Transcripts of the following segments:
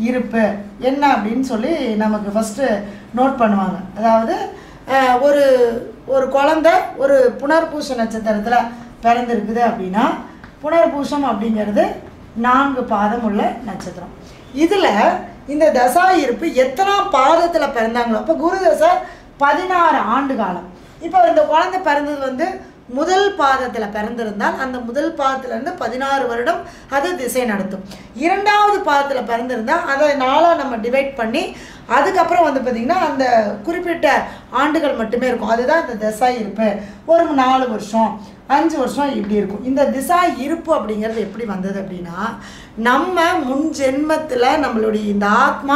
இருப்பு என்ன அப்படின்னு சொல்லி நமக்கு ஃபஸ்ட்டு நோட் பண்ணுவாங்க அதாவது அஹ், ஒரு ஒரு குழந்தை ஒரு புனர்பூச நட்சத்திரத்தில் பிறந்திருக்குது அப்படின்னா புனர்பூசம் அப்படிங்கிறது நான்கு பாதம் உள்ள நட்சத்திரம் இதில் இந்த தசா இருப்பு எத்தனாம் பாதத்தில் பிறந்தாங்களோ அப்போ குரு தசை பதினாறு ஆண்டு காலம் இப்போ இந்த குழந்தை பிறந்தது வந்து முதல் பாதத்தில் பிறந்திருந்தால் அந்த முதல் பாதத்திலேருந்து பதினாறு வருடம் அது திசை நடத்தும் இரண்டாவது பாதத்தில் பிறந்திருந்தால் அதை நாளாக நம்ம டிவைட் பண்ணி அதுக்கப்புறம் வந்து பார்த்திங்கன்னா அந்த குறிப்பிட்ட ஆண்டுகள் மட்டுமே இருக்கும் அதுதான் இந்த திசா இருப்பு ஒரு நாலு வருஷம் அஞ்சு வருஷம் இப்படி இருக்கும் இந்த திசா இருப்பு அப்படிங்கிறது எப்படி வந்தது அப்படின்னா நம்ம முன் ஜென்மத்தில் நம்மளுடைய இந்த ஆத்மா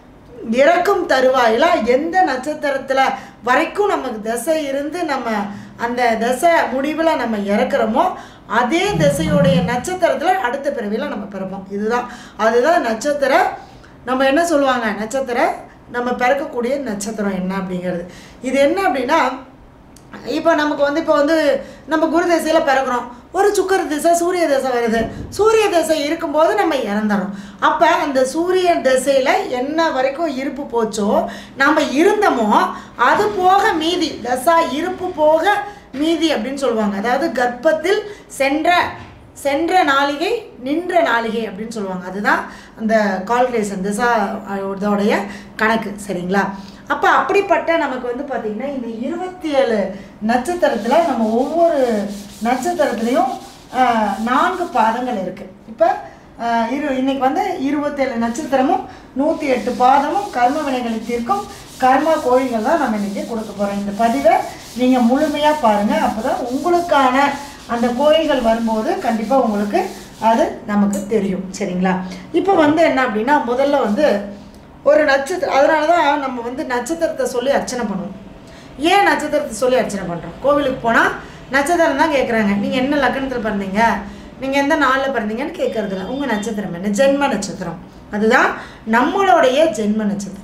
இறக்கும் தருவாயில் எந்த நட்சத்திரத்தில் வரைக்கும் நமக்கு திசை இருந்து நம்ம அந்த திசை முடிவில் நம்ம இறக்குறோமோ அதே திசையுடைய நட்சத்திரத்தில் அடுத்த பிறவியில் நம்ம பிறப்போம் இதுதான் அதுதான் நட்சத்திர நம்ம என்ன சொல்லுவாங்க நட்சத்திர நம்ம பிறக்கக்கூடிய நட்சத்திரம் என்ன அப்படிங்கிறது இது என்ன அப்படின்னா இப்போ நமக்கு வந்து இப்போ வந்து நம்ம குரு திசையில் பிறக்கிறோம் ஒரு சுக்கர திசை சூரிய திசை வருது சூரிய திசை இருக்கும்போது நம்ம இறந்துறோம் அப்போ அந்த சூரிய திசையில் என்ன வரைக்கும் இருப்பு போச்சோ நம்ம இருந்தோமோ அது போக மீதி தசா இருப்பு போக மீதி அப்படின்னு சொல்லுவாங்க அதாவது கர்ப்பத்தில் சென்ற சென்ற நாளிகை நின்ற நாளிகை அப்படின்னு சொல்லுவாங்க அதுதான் அந்த கால்குலேஷன் திசா இதோடைய கணக்கு சரிங்களா அப்போ அப்படிப்பட்ட நமக்கு வந்து பார்த்திங்கன்னா இந்த இருபத்தி ஏழு நட்சத்திரத்தில் நம்ம ஒவ்வொரு நட்சத்திரத்துலேயும் ஆஹ், நான்கு பாதங்கள் இருக்குது இப்போ இரு இன்னைக்கு வந்து இருபத்தேழு நட்சத்திரமும் நூற்றி எட்டு பாதமும் கர்ம வினைகளை தீர்க்கும் கர்மா கோயில்கள் தான் நம்ம இன்றைக்கி கொடுக்க போகிறோம் இந்த பதிவை நீங்கள் முழுமையாக பாருங்கள் அப்போ தான் உங்களுக்கான அந்த கோயில்கள் வரும்போது கண்டிப்பாக உங்களுக்கு அது நமக்கு தெரியும் சரிங்களா இப்போ வந்து என்ன அப்படின்னா முதல்ல வந்து ஒரு நட்சத்திரம் அதனால தான் நம்ம வந்து நட்சத்திரத்தை சொல்லி அர்ச்சனை பண்ணுவோம் ஏன் நட்சத்திரத்தை சொல்லி அர்ச்சனை பண்ணுறோம் கோவிலுக்கு போனால் நட்சத்திரம் தான் கேட்குறாங்க நீங்கள் என்ன லக்னத்தில் பிறந்தீங்க நீங்கள் எந்த நாளில் பிறந்தீங்கன்னு கேட்கறதில்ல உங்கள் நட்சத்திரம் என்ன ஜென்ம நட்சத்திரம் அதுதான் நம்மளுடைய ஜென்ம நட்சத்திரம்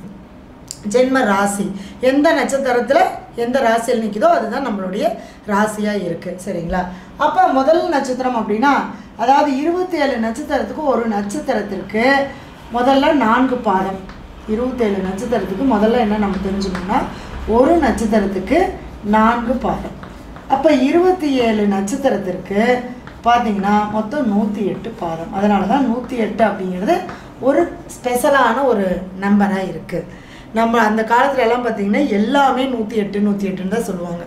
ஜென்ம ராசி எந்த நட்சத்திரத்தில் எந்த ராசியில் நிற்குதோ அதுதான் நம்மளுடைய ராசியாக இருக்குது சரிங்களா அப்போ முதல் நட்சத்திரம் அப்படின்னா அதாவது இருபத்தி ஏழு நட்சத்திரத்துக்கு ஒரு நட்சத்திரத்திற்கு முதல்ல நான்கு பாதம் இருபத்தேழு நட்சத்திரத்துக்கு முதல்ல என்ன நம்ம தெரிஞ்சுக்கணும்னா ஒரு நட்சத்திரத்துக்கு நான்கு பாதம் அப்போ இருபத்தி ஏழு நட்சத்திரத்திற்கு பார்த்தீங்கன்னா மொத்தம் நூற்றி எட்டு பாதம் அதனால தான் நூற்றி எட்டு அப்படிங்கிறது ஒரு ஸ்பெஷலான ஒரு நம்பராக இருக்குது நம்ம அந்த காலத்துல எல்லாம் பார்த்தீங்கன்னா எல்லாமே நூற்றி எட்டு நூற்றி எட்டுன்னு தான் சொல்லுவாங்க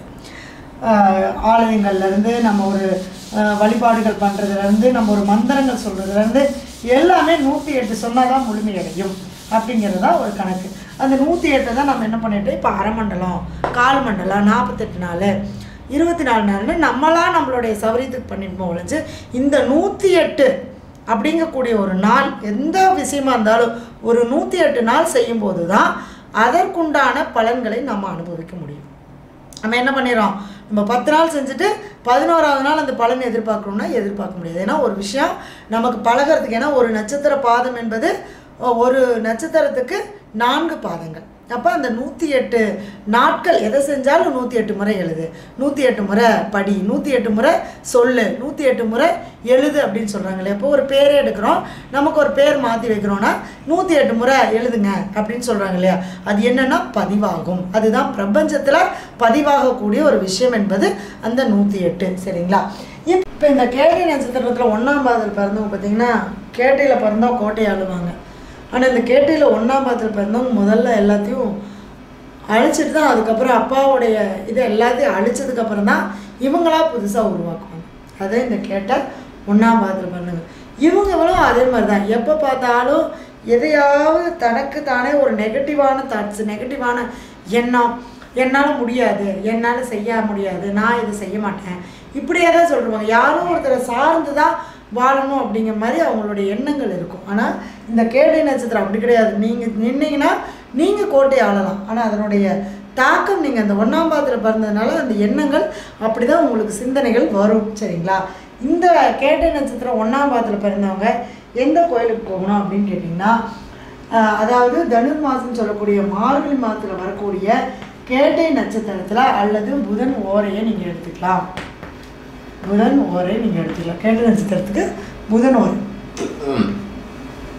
ஆஹ் ஆலயங்கள்லேருந்து நம்ம ஒரு ஆஹ் வழிபாடுகள் பண்ணுறதுலேருந்து நம்ம ஒரு மந்திரங்கள் சொல்கிறதுலேருந்து எல்லாமே நூற்றி எட்டு சொன்னால் தான் முழுமையடையும் அப்படிங்கிறது தான் ஒரு கணக்கு அந்த நூற்றி எட்டை தான் நம்ம என்ன பண்ணிட்டோம் இப்போ அரை மண்டலம் கால் மண்டலம் நாற்பத்தெட்டு நாள் இருபத்தி நாலு நாள்னு நம்மளாம் நம்மளுடைய சௌரியத்துக்கு பண்ணிட்டு ஒழிஞ்சு இந்த நூற்றி எட்டு அப்படிங்கக்கூடிய ஒரு நாள் எந்த விஷயமா இருந்தாலும் ஒரு நூற்றி எட்டு நாள் செய்யும்போது தான் அதற்குண்டான பலன்களை நம்ம அனுபவிக்க முடியும் நம்ம என்ன பண்ணிடுறோம் நம்ம பத்து நாள் செஞ்சுட்டு பதினோராவது நாள் அந்த பலன் எதிர்பார்க்கணும்னா எதிர்பார்க்க முடியாது ஏன்னா ஒரு விஷயம் நமக்கு பழகிறதுக்கு ஏன்னா ஒரு நட்சத்திர பாதம் என்பது ஒ- ஒரு நட்சத்திரத்துக்கு நான்கு பாதங்கள் அப்போ அந்த நூற்றி எட்டு நாட்கள் எதை செஞ்சாலும் நூற்றி எட்டு முறை எழுது நூற்றி எட்டு முறை படி நூற்றி எட்டு முறை சொல்லு நூற்றி எட்டு முறை எழுது அப்படின்னு சொல்கிறாங்க இல்லையா இப்போ ஒரு பேரே எடுக்கிறோம் நமக்கு ஒரு பேர் மாற்றி வைக்கிறோன்னா நூற்றி எட்டு முறை எழுதுங்க அப்படின்னு சொல்கிறாங்க இல்லையா அது என்னன்னா பதிவாகும் அதுதான் பிரபஞ்சத்தில் பதிவாகக்கூடிய ஒரு விஷயம் என்பது அந்த நூற்றி எட்டு சரிங்களா இப்போ இந்த கேட்டை நட்சத்திரத்தில் ஒன்றாம் பாதத்தில் பிறந்தவங்க பார்த்தீங்கன்னா கேட்டையில் பிறந்தா கோட்டையை ஆளுவாங்க ஆனால் இந்த கேட்டையில் ஒன்றாம் பாதத்தில் பிறந்தவங்க முதல்ல எல்லாத்தையும் அழிச்சிட்டு தான் அதுக்கப்புறம் அப்பாவுடைய இதை எல்லாத்தையும் அழிச்சதுக்கப்புறம் தான் இவங்களா புதுசாக உருவாக்குவாங்க அதே இந்த கேட்ட ஒன்றாம் பாதத்தில் பண்ணுங்க இவங்களும் அதே மாதிரி தான் எப்போ பார்த்தாலும் எதையாவது தனக்கு தானே ஒரு நெகட்டிவான தாட்ஸ் நெகட்டிவான எண்ணம் என்னால் முடியாது என்னால் செய்ய முடியாது நான் இதை செய்ய மாட்டேன் இப்படியே தான் சொல்லுவாங்க யாரும் ஒருத்தரை சார்ந்து தான் வாழணும் அப்படிங்கிற மாதிரி அவங்களுடைய எண்ணங்கள் இருக்கும் ஆனால் இந்த கேடை நட்சத்திரம் அப்படி கிடையாது நீங்கள் நின்னீங்கன்னா நீங்கள் கோட்டை ஆளலாம் ஆனால் அதனுடைய தாக்கம் நீங்கள் அந்த ஒன்றாம் பாதத்தில் பிறந்ததுனால அந்த எண்ணங்கள் அப்படி தான் உங்களுக்கு சிந்தனைகள் வரும் சரிங்களா இந்த கேட்டை நட்சத்திரம் ஒன்றாம் பாதத்தில் பிறந்தவங்க எந்த கோயிலுக்கு போகணும் அப்படின்னு கேட்டிங்கன்னா ஆஹ், அதாவது தனுர் மாதம் சொல்லக்கூடிய மார்கழி மாதத்தில் வரக்கூடிய கேட்டை நட்சத்திரத்தில் அல்லது புதன் ஓரையை நீங்கள் எடுத்துக்கலாம் புதன் ஓரை நீங்கள் எடுத்துக்கலாம் கேட்டை நட்சத்திரத்துக்கு புதன் ஓரை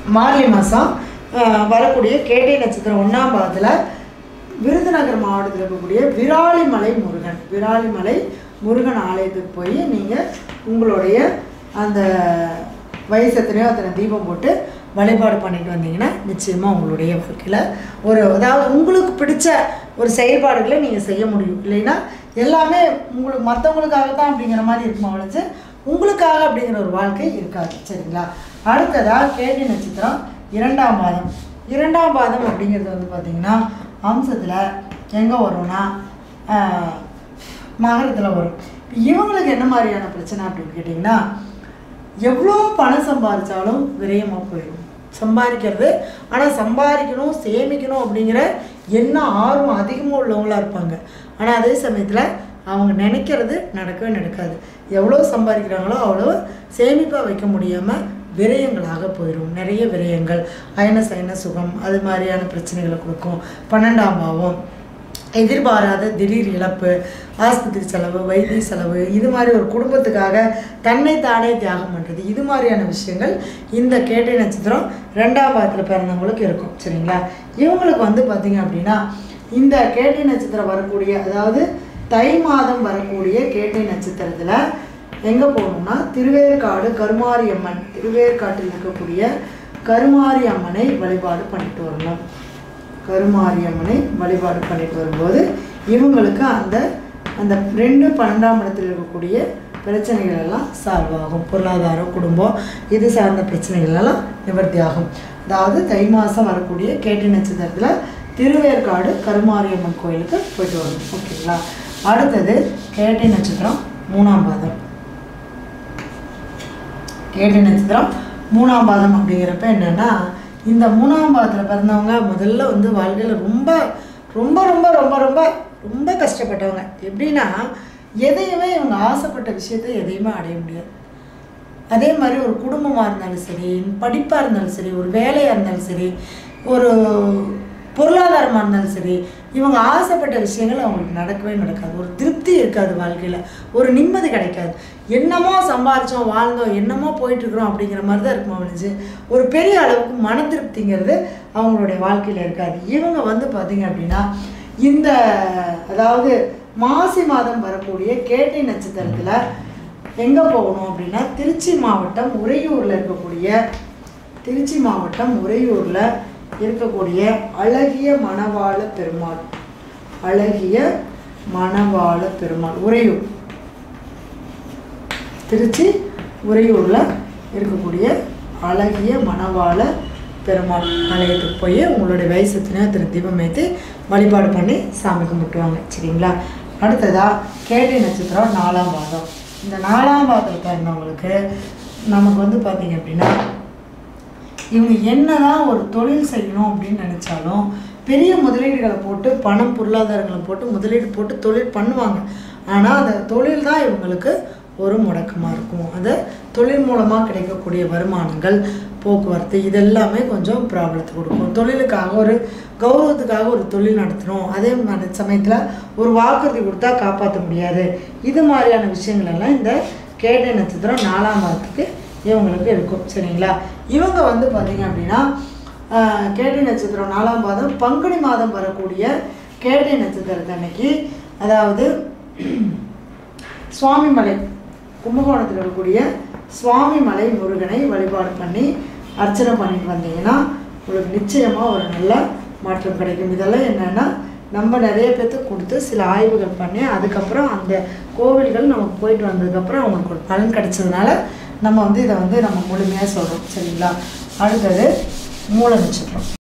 மார்கழி மாதம் வரக்கூடிய கேட்டை நட்சத்திரம் ஒன்றாம் பாதத்தில் விருதுநகர் மாவட்டத்தில் இருக்கக்கூடிய விராலிமலை முருகன் விராலிமலை முருகன் ஆலயத்துக்கு போய் நீங்கள் உங்களுடைய அந்த வயசு எத்தனையோ அத்தனை தீபம் போட்டு வழிபாடு பண்ணிட்டு வந்தீங்கன்னா நிச்சயமாக உங்களுடைய வாழ்க்கையில் ஒரு அதாவது உங்களுக்கு பிடிச்ச ஒரு செயல்பாடுகளை நீங்கள் செய்ய முடியும் இல்லைன்னா எல்லாமே உங்களுக்கு மற்றவங்களுக்காக தான் அப்படிங்கிற மாதிரி இருக்குமா ஒழிச்சு உங்களுக்காக அப்படிங்கிற ஒரு வாழ்க்கை இருக்காது சரிங்களா அடுத்ததாக கேட்டி நட்சத்திரம் இரண்டாம் பாதம் இரண்டாம் பாதம் அப்படிங்கிறது வந்து பார்த்திங்கன்னா அம்சத்தில் எங்கே வரும்னா ஆஹ், மகரத்தில் வரும் இவங்களுக்கு என்ன மாதிரியான பிரச்சனை அப்படின்னு கேட்டிங்கன்னா எவ்வளோ பணம் சம்பாதிச்சாலும் விரயமாக போயிடும் சம்பாதிக்கிறது ஆனால் சம்பாதிக்கணும் சேமிக்கணும் அப்படிங்கிற என்ன ஆர்வம் அதிகமாக உள்ளவங்களாக இருப்பாங்க ஆனால் அதே சமயத்தில் அவங்க நினைக்கிறது நடக்கவே நடக்காது எவ்வளோ சம்பாதிக்கிறாங்களோ அவ்வளோ சேமிப்பாக வைக்க முடியாமல் விரயங்களாக போயிடும் நிறைய விரயங்கள் அயன சயன சுகம் அது மாதிரியான பிரச்சனைகளை கொடுக்கும் பன்னெண்டாம் பாவம் எதிர்பாராத திடீர் இழப்பு ஆஸ்பத்திரி செலவு வைத்திய செலவு இது மாதிரி ஒரு குடும்பத்துக்காக தன்னை தானே தியாகம் பண்ணுறது இது மாதிரியான விஷயங்கள் இந்த கேட்டை நட்சத்திரம் ரெண்டாம் பாதத்தில் பிறந்தவங்களுக்கு இருக்கும் சரிங்களா இவங்களுக்கு வந்து பார்த்திங்க அப்படின்னா இந்த கேட்டை நட்சத்திரம் வரக்கூடிய அதாவது தை மாதம் வரக்கூடிய கேட்டை நட்சத்திரத்தில் எங்கே போகணும்னா திருவேற்காடு கருமாரியம்மன் திருவேற்காட்டில் இருக்கக்கூடிய கருமாரி அம்மனை வழிபாடு பண்ணிட்டு வரணும் கருமாரியம்மனை வழிபாடு பண்ணிட்டு வரும்போது இவங்களுக்கு அந்த அந்த ரெண்டு பன்னெண்டாம் இடத்தில் இருக்கக்கூடிய பிரச்சனைகள் எல்லாம் சால்வ் ஆகும் பொருளாதாரம் குடும்பம் இது சார்ந்த பிரச்சனைகள் எல்லாம் நிவர்த்தி ஆகும் அதாவது தை மாதம் வரக்கூடிய கேட்டி நட்சத்திரத்தில் திருவேற்காடு கருமாரியம்மன் கோயிலுக்கு போயிட்டு வரணும் ஓகேங்களா அடுத்தது கேட்டி நட்சத்திரம் மூணாம் பாதம் கேட்டி நட்சத்திரம் மூணாம் பாதம் அப்படிங்கிறப்ப என்னென்னா இந்த மூணாம் பாதத்தில் பிறந்தவங்க முதல்ல வந்து வாழ்க்கையில் ரொம்ப ரொம்ப ரொம்ப ரொம்ப ரொம்ப ரொம்ப கஷ்டப்பட்டவங்க எப்படின்னா எதையுமே இவங்க ஆசைப்பட்ட விஷயத்தை எதையுமே அடைய முடியாது அதே மாதிரி ஒரு குடும்பமாக இருந்தாலும் சரி படிப்பாக இருந்தாலும் சரி ஒரு வேலையாக இருந்தாலும் சரி ஒரு பொருளாதாரமாக இருந்தாலும் சரி இவங்க ஆசைப்பட்ட விஷயங்கள் அவங்களுக்கு நடக்கவே நடக்காது ஒரு திருப்தி இருக்காது வாழ்க்கையில் ஒரு நிம்மதி கிடைக்காது என்னமோ சம்பாரிச்சோம் வாழ்ந்தோம் என்னமோ போயிட்டுருக்குறோம் அப்படிங்கிற மாதிரி தான் இருக்குமா ஒழிஞ்சு ஒரு பெரிய அளவுக்கு மன திருப்திங்கிறது அவங்களுடைய வாழ்க்கையில் இருக்காது இவங்க வந்து பார்த்திங்க அப்படின்னா இந்த அதாவது மாசி மாதம் வரக்கூடிய கேட்டை நட்சத்திரத்தில் எங்கே போகணும் அப்படின்னா திருச்சி மாவட்டம் உறையூரில் இருக்கக்கூடிய திருச்சி மாவட்டம் உறையூரில் இருக்கக்கூடிய அழகிய மணவாள பெருமாள் அழகிய மணவாள பெருமாள் உறையூர் திருச்சி உறையூரில் இருக்கக்கூடிய அழகிய மணவாள பெருமாள் ஆலயத்துக்கு போய் உங்களுடைய வயசு எத்தனையோ திரு தீபம் ஏற்றி வழிபாடு பண்ணி சாமி கும்பிட்டுவாங்க சரிங்களா அடுத்ததாக கேட்டை நட்சத்திரம் நாலாம் பாதம் இந்த நாலாம் பாதத்தில் பிறந்தவங்களுக்கு நமக்கு வந்து பார்த்தீங்க அப்படின்னா இவங்க என்னதான் ஒரு தொழில் செய்யணும் அப்படின்னு நினச்சாலும் பெரிய முதலீடுகளை போட்டு பணம் பொருளாதாரங்களை போட்டு முதலீடு போட்டு தொழில் பண்ணுவாங்க ஆனால் அந்த தொழில் தான் இவங்களுக்கு ஒரு முடக்கமாக இருக்கும் அந்த தொழில் மூலமாக கிடைக்கக்கூடிய வருமானங்கள் போக்குவரத்து இதெல்லாமே கொஞ்சம் ப்ராப்ளத்தை கொடுக்கும் தொழிலுக்காக ஒரு கௌரவத்துக்காக ஒரு தொழில் நடத்தணும் அதே மாதிரி சமயத்தில் ஒரு வாக்குறுதி கொடுத்தா காப்பாற்ற முடியாது இது மாதிரியான விஷயங்கள் எல்லாம் இந்த கேட்டை நட்சத்திரம் நாலாம் மாதத்துக்கு இவங்களுக்கு இருக்கும் சரிங்களா இவங்க வந்து பார்த்தீங்க அப்படின்னா ஆஹ், கேட்டை நட்சத்திரம் நாலாம் பாதம் பங்குனி மாதம் வரக்கூடிய கேட்டை நட்சத்திரத்து அன்னைக்கு அதாவது சுவாமிமலை கும்பகோணத்தில் இருக்கக்கூடிய சுவாமிமலை முருகனை வழிபாடு பண்ணி அர்ச்சனை பண்ணிட்டு வந்தீங்கன்னா உங்களுக்கு நிச்சயமாக ஒரு நல்ல மாற்றம் கிடைக்கும் இதெல்லாம் என்னென்னா நம்ம நிறைய பேர்த்துக்கு கொடுத்து சில ஆய்வுகள் பண்ணி அதுக்கப்புறம் அந்த கோவில்கள் நமக்கு போயிட்டு வந்ததுக்கப்புறம் அவங்களுக்கு ஒரு பலன் கிடைச்சதுனால நம்ம வந்து இதை வந்து நம்ம முழுமையாக சொல்கிறோம் சரிங்களா அடுத்தது மூல நட்சத்திரம்